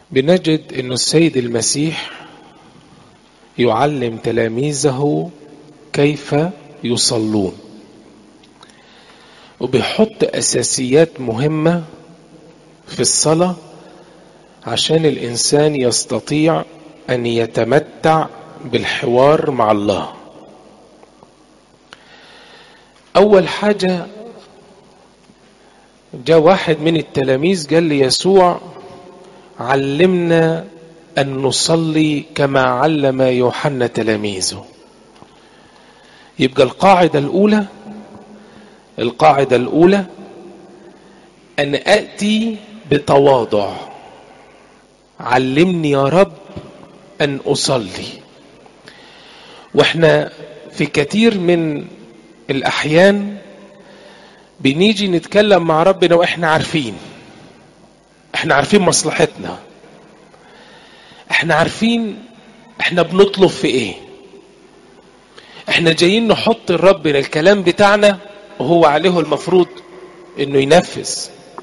بنجد أن السيد المسيح يعلم تلاميذه كيف يصلون وبيحط أساسيات مهمة في الصلاة عشان الإنسان يستطيع أن يتمتع بالحوار مع الله أول حاجة جاء واحد من التلاميذ قال لي يسوع علمنا أن نصلي كما علم يوحنا تلاميذه يبقى القاعدة الأولى القاعدة الأولى أن أأتي بتواضع علمني يا رب أن أصلي وإحنا في كثير من الأحيان بنيجي نتكلم مع ربنا وإحنا عارفين إحنا عارفين مصلحتنا إحنا عارفين إحنا بنطلب في إيه إحنا جايين نحط لربنا الكلام بتاعنا وهو عليه المفروض إنه ينفذ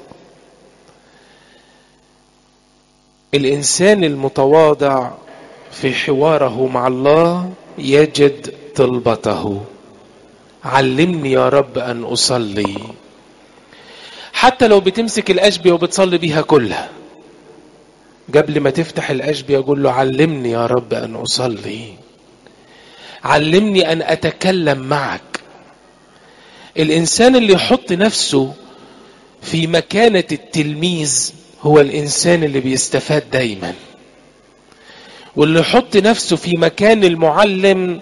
الإنسان المتواضع في حواره مع الله يجد طلبته علمني يا رب أن أصلي حتى لو بتمسك الأشبية وبتصلي بيها كلها قبل ما تفتح الأشبية يقول له علمني يا رب أن أصلي علمني أن أتكلم معك الإنسان اللي يحط نفسه في مكانة التلميذ هو الإنسان اللي بيستفاد دايما واللي يحط نفسه في مكان المعلم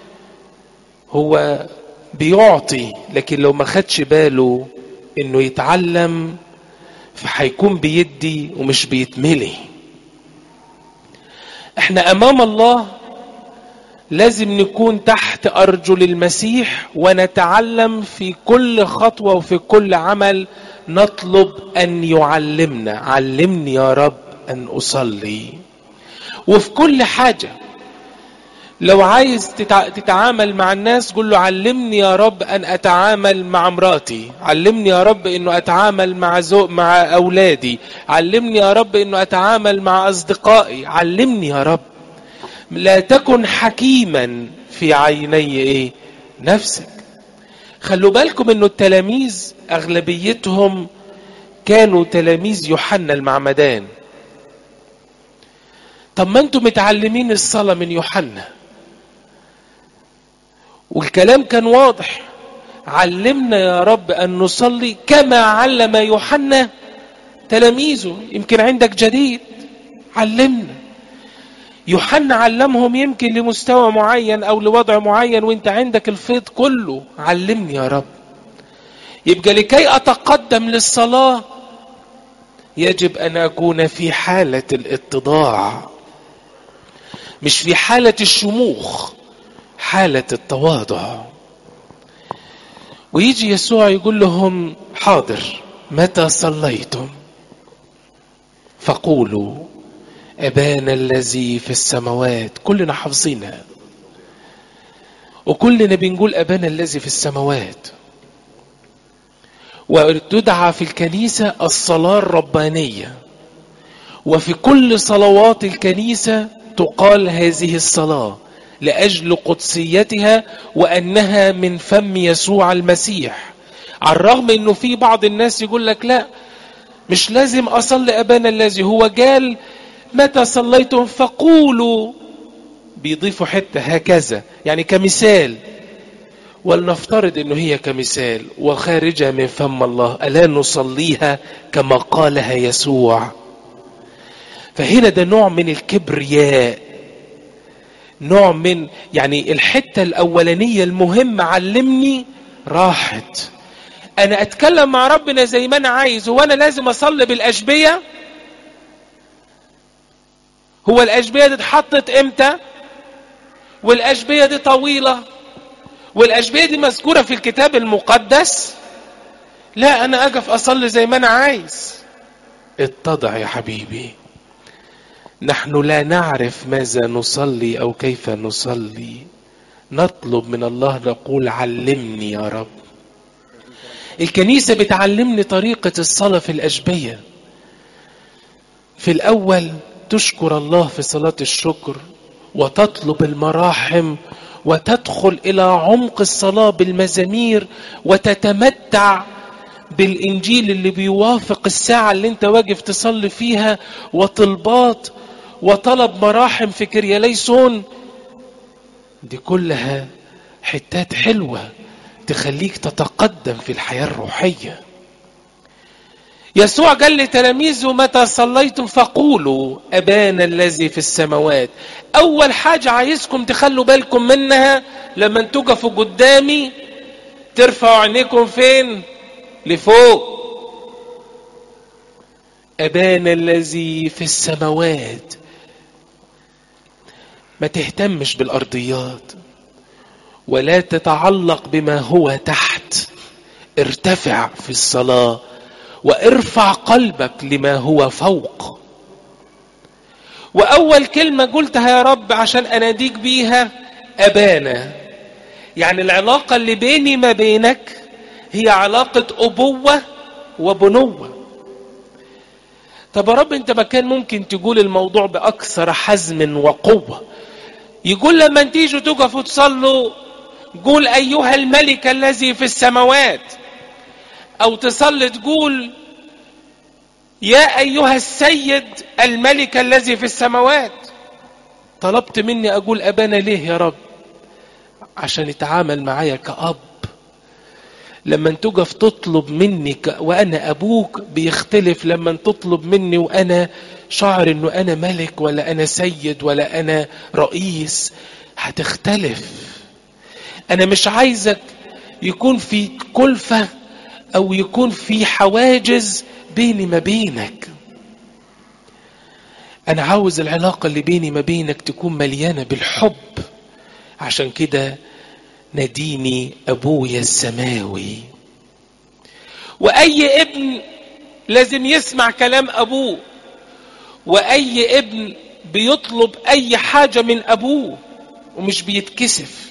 هو بيعطي لكن لو ما خدش باله انه يتعلم فهيكون بيدي ومش بيتملي احنا امام الله لازم نكون تحت ارجل المسيح ونتعلم في كل خطوه وفي كل عمل نطلب ان يعلمنا علمني يا رب ان اصلي وفي كل حاجه لو عايز تتعامل مع الناس قول له علمني يا رب ان اتعامل مع مراتي علمني يا رب انه اتعامل مع زو مع اولادي علمني يا رب انه اتعامل مع اصدقائي علمني يا رب لا تكن حكيما في عيني ايه نفسك خلوا بالكم انه التلاميذ اغلبيتهم كانوا تلاميذ يوحنا المعمدان طب ما انتم متعلمين الصلاه من يوحنا والكلام كان واضح علمنا يا رب ان نصلي كما علم يوحنا تلاميذه يمكن عندك جديد علمنا يوحنا علمهم يمكن لمستوى معين او لوضع معين وانت عندك الفيض كله علمني يا رب يبقى لكي اتقدم للصلاه يجب ان اكون في حاله الاتضاع مش في حاله الشموخ حاله التواضع ويجي يسوع يقول لهم حاضر متى صليتم فقولوا أبانا الذي في السماوات كلنا حافظينها وكلنا بنقول أبانا الذي في السماوات وتدعى في الكنيسة الصلاة الربانية وفي كل صلوات الكنيسة تقال هذه الصلاة لأجل قدسيتها وأنها من فم يسوع المسيح على الرغم أنه في بعض الناس يقول لك لا مش لازم أصلي أبانا الذي هو قال متى صليتم فقولوا بيضيفوا حتة هكذا يعني كمثال ولنفترض انه هي كمثال وخارجة من فم الله ألا نصليها كما قالها يسوع فهنا ده نوع من الكبرياء نوع من يعني الحتة الأولانية المهمة علمني راحت أنا أتكلم مع ربنا زي ما أنا عايز وأنا لازم أصلي بالأشبية هو الأشبية دي اتحطت إمتى والأشبية دي طويلة والأشبية دي مذكورة في الكتاب المقدس لا أنا أقف أصلي زي ما أنا عايز اتضع يا حبيبي نحن لا نعرف ماذا نصلي أو كيف نصلي نطلب من الله نقول علمني يا رب الكنيسة بتعلمني طريقة الصلاة في الأشبية في الأول تشكر الله في صلاة الشكر وتطلب المراحم وتدخل إلى عمق الصلاة بالمزامير وتتمتع بالإنجيل اللي بيوافق الساعة اللي انت واقف تصلي فيها وطلبات وطلب مراحم في كرياليسون دي كلها حتات حلوة تخليك تتقدم في الحياة الروحية يسوع قال لتلاميذه متى صليتم فقولوا أبانا الذي في السماوات أول حاجة عايزكم تخلوا بالكم منها لما تقفوا قدامي ترفعوا عينيكم فين لفوق أبانا الذي في السماوات ما تهتمش بالأرضيات ولا تتعلق بما هو تحت ارتفع في الصلاة وارفع قلبك لما هو فوق وأول كلمة قلتها يا رب عشان أناديك بيها أبانا يعني العلاقة اللي بيني ما بينك هي علاقة أبوة وبنوة طب يا رب انت ما كان ممكن تقول الموضوع بأكثر حزم وقوة يقول لما تيجوا تقفوا تصلوا قول أيها الملك الذي في السماوات أو تصلي تقول يا أيها السيد الملك الذي في السماوات طلبت مني أقول أبانا ليه يا رب عشان يتعامل معايا كأب لما تقف تطلب مني ك... وأنا أبوك بيختلف لما تطلب مني وأنا شعر أنه أنا ملك ولا أنا سيد ولا أنا رئيس هتختلف أنا مش عايزك يكون في كلفة أو يكون في حواجز بيني ما بينك أنا عاوز العلاقة اللي بيني ما بينك تكون مليانة بالحب عشان كده ناديني أبويا السماوي وأي ابن لازم يسمع كلام أبوه وأي ابن بيطلب أي حاجة من أبوه ومش بيتكسف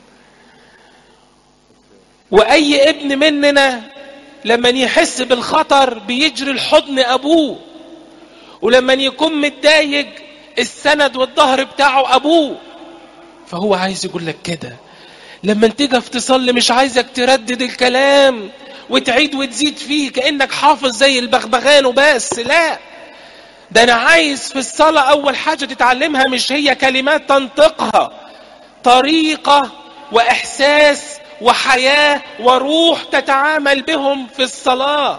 وأي ابن مننا لما يحس بالخطر بيجري الحضن أبوه ولما يكون متضايق السند والظهر بتاعه أبوه فهو عايز يقول لك كده لما تقف تصلي مش عايزك تردد الكلام وتعيد وتزيد فيه كأنك حافظ زي البغبغان وبس لا ده أنا عايز في الصلاة أول حاجة تتعلمها مش هي كلمات تنطقها طريقة وإحساس وحياة وروح تتعامل بهم في الصلاة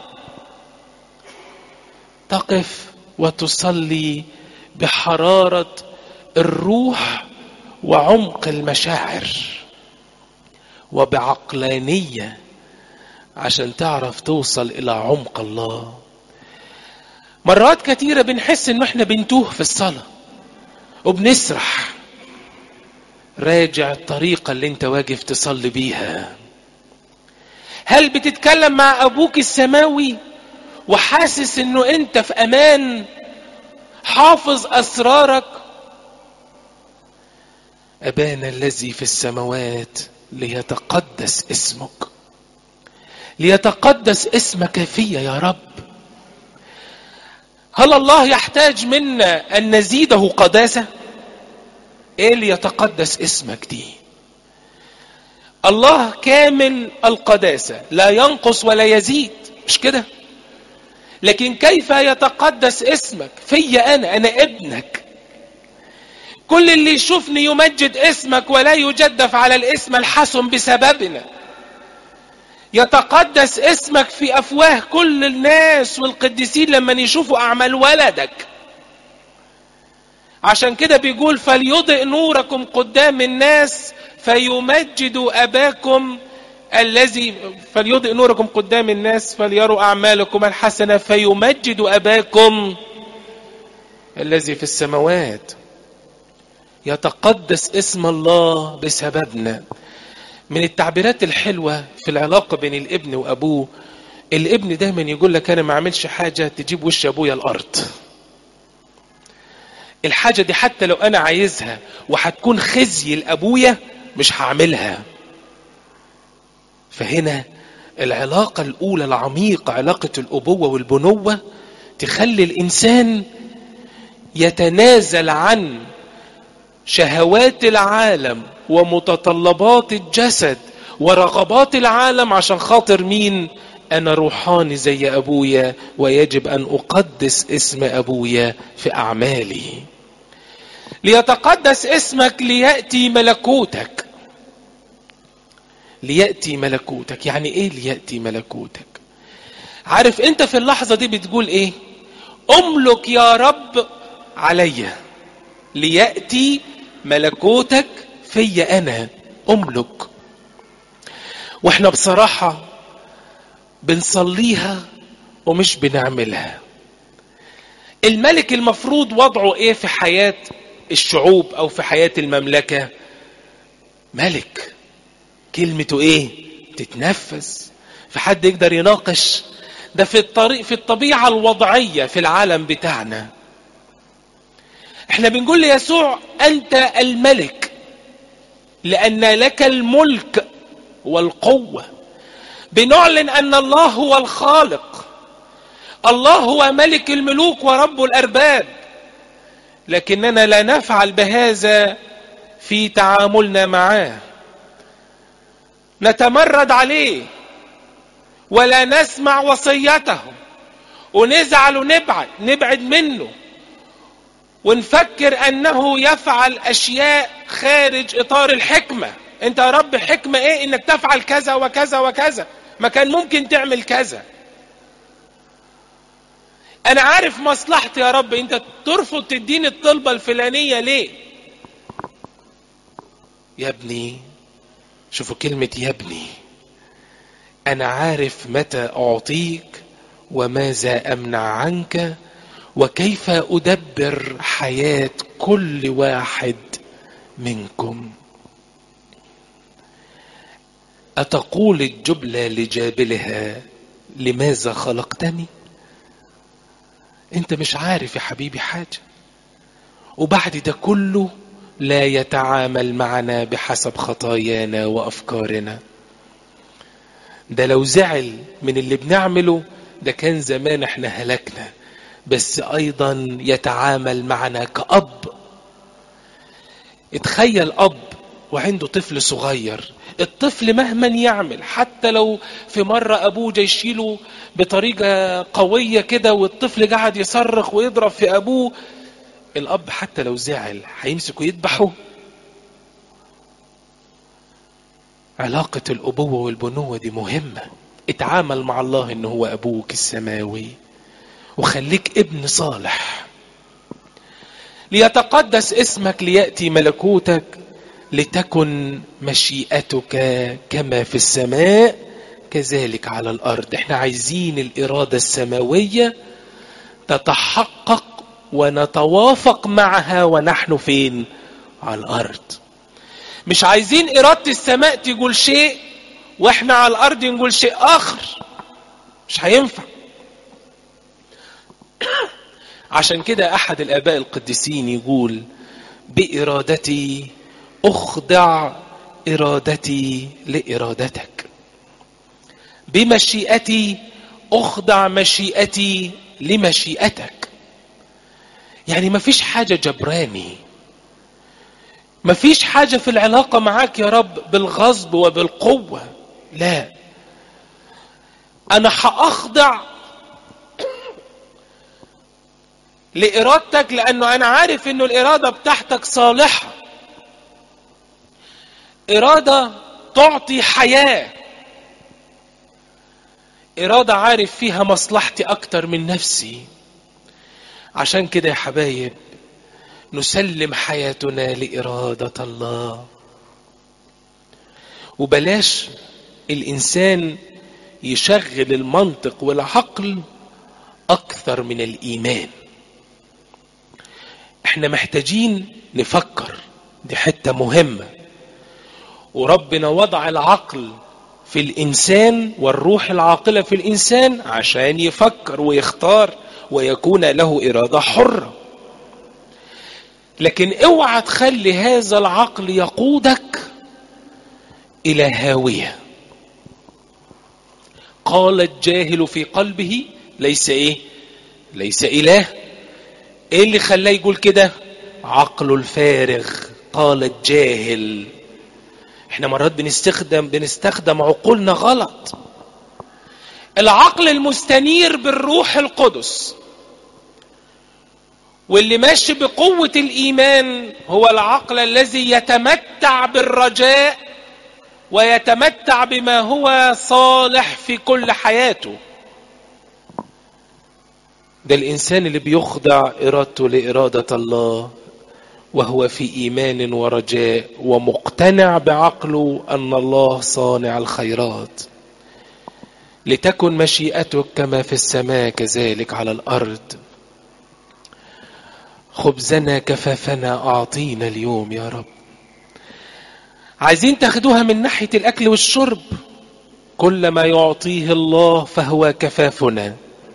تقف وتصلي بحرارة الروح وعمق المشاعر وبعقلانية عشان تعرف توصل إلى عمق الله مرات كتيرة بنحس إن إحنا بنتوه في الصلاة وبنسرح راجع الطريقة اللي انت واقف تصلي بيها هل بتتكلم مع أبوك السماوي وحاسس إنه أنت في أمان حافظ أسرارك أبانا الذي في السماوات ليتقدس اسمك ليتقدس اسمك فيا يا رب هل الله يحتاج منا أن نزيده قداسة ايه اللي يتقدس اسمك دي الله كامل القداسة لا ينقص ولا يزيد مش كده لكن كيف يتقدس اسمك فيا أنا أنا ابنك كل اللي يشوفني يمجد اسمك ولا يجدف على الاسم الحسن بسببنا يتقدس اسمك في أفواه كل الناس والقديسين لما يشوفوا أعمال ولدك عشان كده بيقول فليضئ نوركم قدام الناس فيمجدوا أباكم الذي فليضئ نوركم قدام الناس فليروا أعمالكم الحسنة فيمجدوا أباكم الذي في السماوات يتقدس اسم الله بسببنا من التعبيرات الحلوة في العلاقة بين الابن وأبوه الابن دايما يقول لك أنا ما عملش حاجة تجيب وش أبويا الأرض الحاجة دي حتى لو أنا عايزها وهتكون خزي لأبويا مش هعملها فهنا العلاقة الأولى العميقة علاقة الأبوة والبنوة تخلي الإنسان يتنازل عن شهوات العالم ومتطلبات الجسد ورغبات العالم عشان خاطر مين انا روحاني زي ابويا ويجب ان اقدس اسم ابويا في اعمالي ليتقدس اسمك لياتي ملكوتك لياتي ملكوتك يعني ايه لياتي ملكوتك عارف انت في اللحظه دي بتقول ايه املك يا رب عليا لياتي ملكوتك فيا انا املك واحنا بصراحه بنصليها ومش بنعملها الملك المفروض وضعه ايه في حياه الشعوب او في حياه المملكه ملك كلمته ايه تتنفذ في حد يقدر يناقش ده في الطريق في الطبيعه الوضعيه في العالم بتاعنا احنا بنقول ليسوع انت الملك لان لك الملك والقوه بنعلن ان الله هو الخالق الله هو ملك الملوك ورب الارباب لكننا لا نفعل بهذا في تعاملنا معاه نتمرد عليه ولا نسمع وصيته ونزعل ونبعد نبعد منه ونفكر انه يفعل اشياء خارج اطار الحكمه انت يا رب حكمه ايه انك تفعل كذا وكذا وكذا ما كان ممكن تعمل كذا انا عارف مصلحتي يا رب انت ترفض تديني الطلبه الفلانيه ليه يا ابني شوفوا كلمه يا ابني انا عارف متى اعطيك وماذا امنع عنك وكيف ادبر حياه كل واحد منكم اتقول الجبله لجابلها لماذا خلقتني انت مش عارف يا حبيبي حاجه وبعد ده كله لا يتعامل معنا بحسب خطايانا وافكارنا ده لو زعل من اللي بنعمله ده كان زمان احنا هلكنا بس ايضا يتعامل معنا كأب اتخيل اب وعنده طفل صغير الطفل مهما يعمل حتى لو في مرة أبوه جاي يشيله بطريقة قوية كده والطفل قاعد يصرخ ويضرب في أبوه الأب حتى لو زعل هيمسكه يذبحه علاقة الأبوة والبنوة دي مهمة اتعامل مع الله إن هو أبوك السماوي وخليك ابن صالح ليتقدس اسمك ليأتي ملكوتك لتكن مشيئتك كما في السماء كذلك على الارض احنا عايزين الاراده السماويه تتحقق ونتوافق معها ونحن فين على الارض مش عايزين اراده السماء تقول شيء واحنا على الارض نقول شيء اخر مش هينفع عشان كده احد الاباء القديسين يقول بارادتي اخضع ارادتي لارادتك بمشيئتي اخضع مشيئتي لمشيئتك يعني مفيش حاجه جبراني مفيش حاجه في العلاقه معاك يا رب بالغصب وبالقوه لا انا هاخضع لارادتك لانه انا عارف انه الاراده بتاعتك صالحه إرادة تعطي حياة إرادة عارف فيها مصلحتي أكتر من نفسي عشان كده يا حبايب نسلم حياتنا لإرادة الله وبلاش الإنسان يشغل المنطق والعقل أكثر من الإيمان احنا محتاجين نفكر دي حتة مهمة وربنا وضع العقل في الإنسان والروح العاقلة في الإنسان عشان يفكر ويختار ويكون له إرادة حرة لكن اوعى تخلي هذا العقل يقودك إلى هاوية قال الجاهل في قلبه ليس إيه ليس إله ايه اللي خلاه يقول كده عقله الفارغ قال الجاهل احنا مرات بنستخدم بنستخدم عقولنا غلط العقل المستنير بالروح القدس واللي ماشي بقوة الإيمان هو العقل الذي يتمتع بالرجاء ويتمتع بما هو صالح في كل حياته ده الإنسان اللي بيخضع إرادته لإرادة الله وهو في إيمان ورجاء ومقتنع بعقله أن الله صانع الخيرات لتكن مشيئتك كما في السماء كذلك على الأرض خبزنا كفافنا أعطينا اليوم يا رب عايزين تاخدوها من ناحية الأكل والشرب كل ما يعطيه الله فهو كفافنا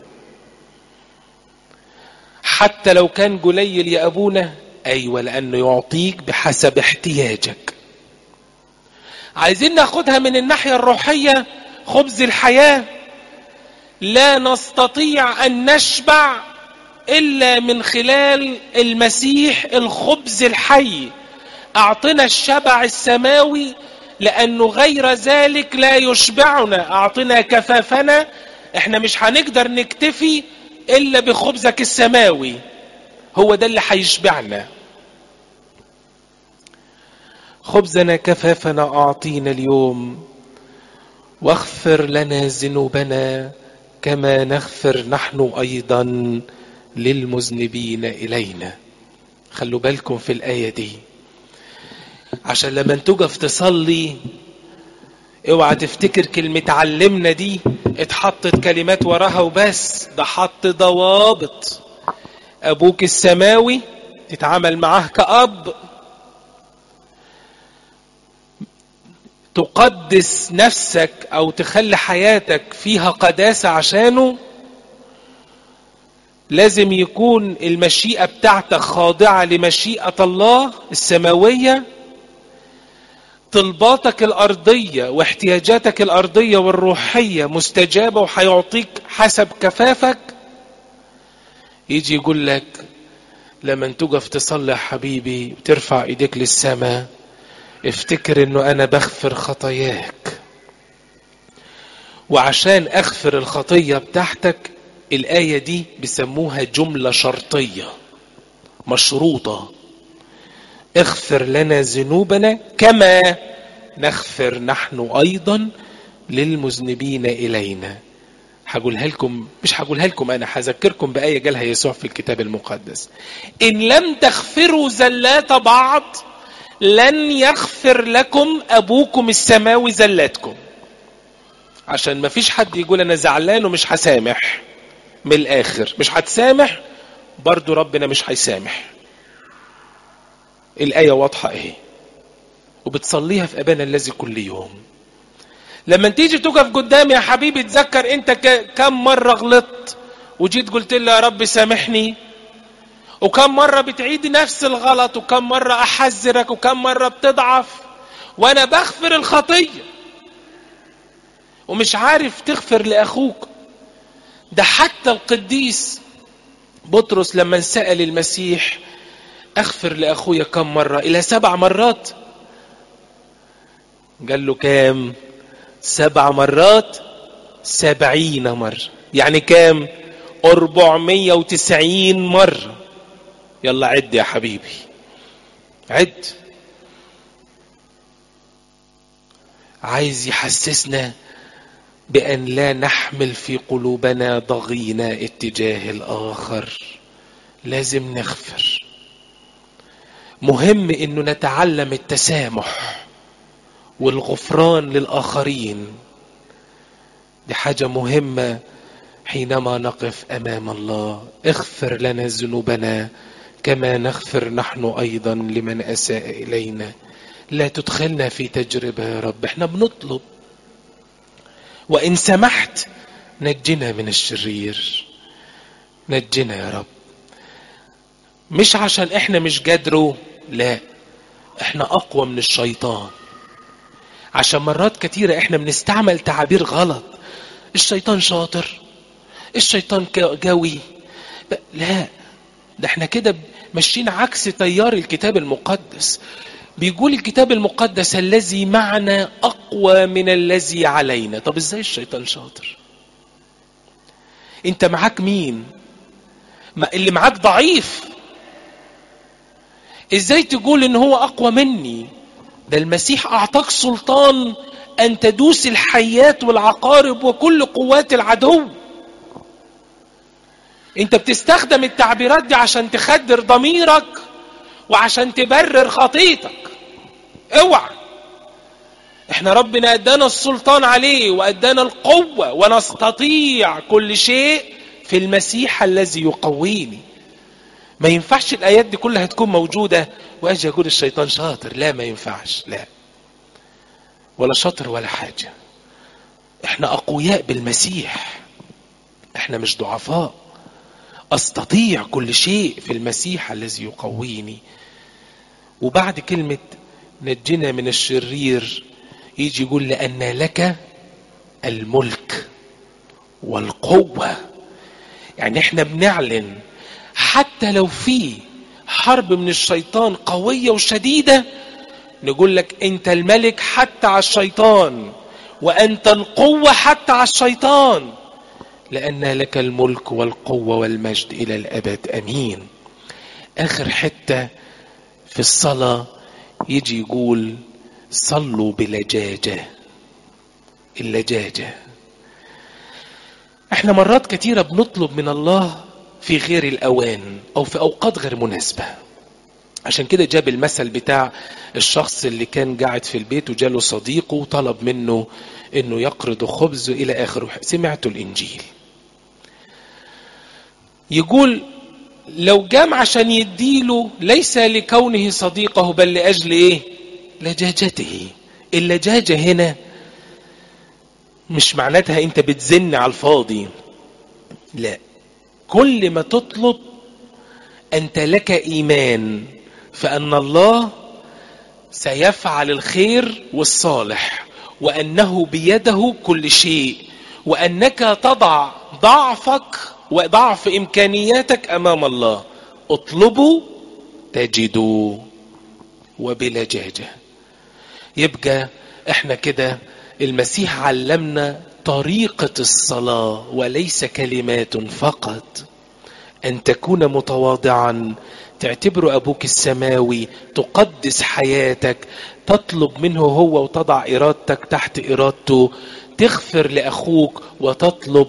حتى لو كان قليل يا أبونا أيوة لأنه يعطيك بحسب احتياجك عايزين ناخدها من الناحية الروحية خبز الحياة لا نستطيع أن نشبع إلا من خلال المسيح الخبز الحي أعطنا الشبع السماوي لأنه غير ذلك لا يشبعنا أعطنا كفافنا احنا مش هنقدر نكتفي إلا بخبزك السماوي هو ده اللي هيشبعنا خبزنا كفافنا أعطينا اليوم واغفر لنا ذنوبنا كما نغفر نحن أيضا للمذنبين إلينا خلوا بالكم في الآية دي عشان لما تقف تصلي اوعى تفتكر كلمة علمنا دي اتحطت كلمات وراها وبس ده حط ضوابط ابوك السماوي تتعامل معاه كأب تقدس نفسك او تخلي حياتك فيها قداسة عشانه لازم يكون المشيئة بتاعتك خاضعة لمشيئة الله السماوية طلباتك الأرضية واحتياجاتك الأرضية والروحية مستجابة وهيعطيك حسب كفافك يجي يقول لك لما تقف تصلي حبيبي وترفع ايديك للسماء افتكر انه انا بغفر خطاياك وعشان اغفر الخطية بتاعتك الآية دي بيسموها جملة شرطية مشروطة اغفر لنا ذنوبنا كما نغفر نحن أيضا للمذنبين إلينا هقولها لكم مش هقولها لكم أنا هذكركم بآية قالها يسوع في الكتاب المقدس إن لم تغفروا زلات بعض لن يغفر لكم أبوكم السماوي زلاتكم عشان ما فيش حد يقول أنا زعلان ومش هسامح من الآخر مش هتسامح برضو ربنا مش هيسامح الآية واضحة اهي وبتصليها في أبانا الذي كل يوم لما تيجي تقف قدامي يا حبيبي تذكر انت كم مرة غلطت وجيت قلت لي يا رب سامحني وكم مرة بتعيد نفس الغلط وكم مرة أحذرك وكم مرة بتضعف وأنا بغفر الخطية ومش عارف تغفر لأخوك ده حتى القديس بطرس لما سأل المسيح أغفر لأخويا كم مرة إلى سبع مرات قال له كام سبع مرات سبعين مرة يعني كام أربعمية وتسعين مرة يلا عد يا حبيبي عد عايز يحسسنا بأن لا نحمل في قلوبنا ضغينا اتجاه الآخر لازم نغفر مهم انه نتعلم التسامح والغفران للآخرين دي حاجة مهمة حينما نقف أمام الله اغفر لنا ذنوبنا كما نغفر نحن أيضا لمن أساء إلينا لا تدخلنا في تجربة يا رب احنا بنطلب وإن سمحت نجنا من الشرير نجنا يا رب مش عشان احنا مش قادروا لا احنا اقوى من الشيطان عشان مرات كتيرة احنا بنستعمل تعابير غلط الشيطان شاطر الشيطان قوي لا ده احنا كده ماشيين عكس تيار الكتاب المقدس بيقول الكتاب المقدس الذي معنا اقوى من الذي علينا طب ازاي الشيطان شاطر انت معاك مين ما اللي معاك ضعيف ازاي تقول ان هو اقوى مني ده المسيح اعطاك سلطان ان تدوس الحيات والعقارب وكل قوات العدو انت بتستخدم التعبيرات دي عشان تخدر ضميرك وعشان تبرر خطيتك اوعى احنا ربنا ادانا السلطان عليه وادانا القوة ونستطيع كل شيء في المسيح الذي يقويني ما ينفعش الايات دي كلها تكون موجودة واجي اقول الشيطان شاطر لا ما ينفعش لا ولا شاطر ولا حاجة احنا اقوياء بالمسيح احنا مش ضعفاء استطيع كل شيء في المسيح الذي يقويني وبعد كلمة نجنا من الشرير يجي يقول لأن لك الملك والقوة يعني احنا بنعلن حتى لو في حرب من الشيطان قوية وشديدة نقول لك انت الملك حتى على الشيطان وانت القوة حتى على الشيطان لأن لك الملك والقوة والمجد إلى الأبد أمين آخر حتة في الصلاة يجي يقول صلوا بلجاجة اللجاجة احنا مرات كتيرة بنطلب من الله في غير الأوان أو في أوقات غير مناسبة عشان كده جاب المثل بتاع الشخص اللي كان قاعد في البيت وجاله صديقه وطلب منه انه يقرض خبز الى اخره سمعتوا الانجيل يقول لو جام عشان يديله ليس لكونه صديقه بل لاجل ايه لجاجته اللجاجة هنا مش معناتها انت بتزن على الفاضي لا كل ما تطلب انت لك ايمان فان الله سيفعل الخير والصالح وانه بيده كل شيء وانك تضع ضعفك وضعف امكانياتك امام الله اطلبوا تجدوا وبلجاجه يبقى احنا كده المسيح علمنا طريقه الصلاه وليس كلمات فقط ان تكون متواضعا تعتبر ابوك السماوي تقدس حياتك تطلب منه هو وتضع ارادتك تحت ارادته تغفر لاخوك وتطلب